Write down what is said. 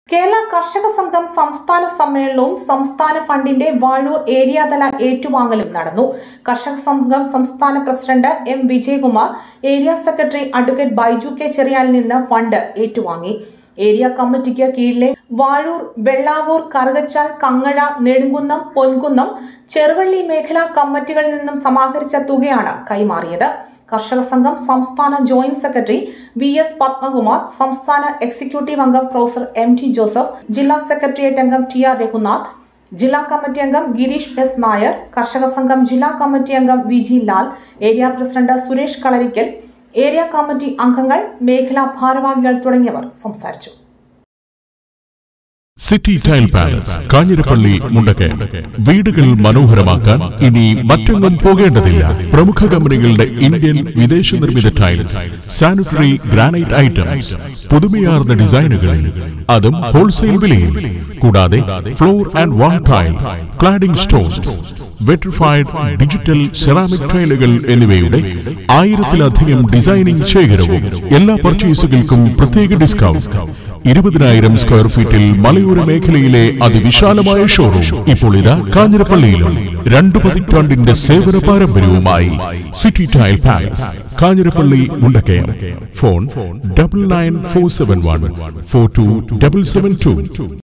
കേരള കർഷക സംഘം സംസ്ഥാന സമ്മേളനവും സംസ്ഥാന ഫണ്ടിന്റെ വാഴൂർ ഏരിയാതല ഏറ്റുവാങ്ങലും നടന്നു കർഷക സംഘം സംസ്ഥാന president M Vijayakumar area secretary advocate Baiju K ചെറിയാനിൽ നിന്ന് ഫണ്ട് ഏറ്റുവാങ്ങി ഏരിയ കമ്മിറ്റിക്ക് കീഴിലെ വാഴൂർ വെള്ളാവൂർ കറുകച്ചാൽ കങ്ങഴ നെടുങ്കുന്നം പൊൻകുന്നം ചെറുവള്ളി മേഖലാ കമ്മിറ്റികളിൽ നിന്നും സമാഹരിച്ച തുകയാണ് കൈമാറിയത് കർഷക സംഘം സംസ്ഥാന joint secretary V S Padmakumar സംസ്ഥാന എക്സിക്യൂട്ടീവ് അംഗം പ്രൊഫസർ എം ടി ജോസഫ് ജില്ലാ സെക്രട്ടേറിയറ്റ് അംഗം ടി ആർ രഘുനാഥ് ജില്ലാ കമ്മിറ്റി അംഗം ഗിരീഷ് എസ് നായർ കർഷക സംഘം ജില്ലാ കമ്മിറ്റി അംഗം V G Lal area president Suresh Kalarikkal area committee അംഗങ്ങൾ മേഖലാ ഭാരവാഹികൾ തുടങ്ങിയവർ സംസാരിച്ചു City Tile Palace Kanjirappally Mundakayam വീടുകൾ മനോഹരമാക്കാൻ ഇനി മറ്റൊന്നും പോകേണ്ടതില്ല പ്രമുഖ കമ്പനികളുടെ ഇന്ത്യൻ വിദേശ നിർമ്മിത ടൈൽസ് സാനിറ്ററി ഗ്രാനൈറ്റ് ഐറ്റംസ് പുതുമയാർന്ന ഡിസൈനുകളിൽ അതും ഹോൾസെയിൽ വിലയിൽ കൂടാതെ floor and wall tile cladding stones vitrified digital ceramic ടൈലുകൾ എന്നിവയുടെ ആയിരത്തിലധികം ഡിസൈനിംഗ് ശേഖരവും എല്ലാ പർച്ചേസുകൾക്കും പ്രത്യേക ഡിസ്കൗണ്ട് ഇരുപതിനായിരം സ്ക്വയർ ഫീറ്റിൽ മലയോര മേഖലയിലെ അതിവിശാലമായ ഷോറൂം ഇപ്പോൾ ഇതാ കാഞ്ഞിരപ്പള്ളിയിലും രണ്ടു പതിറ്റാണ്ടിന്റെ സേവന പാരമ്പര്യവുമായി City Tile Palace Kanjirappally Mundakayam phone double nine four seven one four two double seven to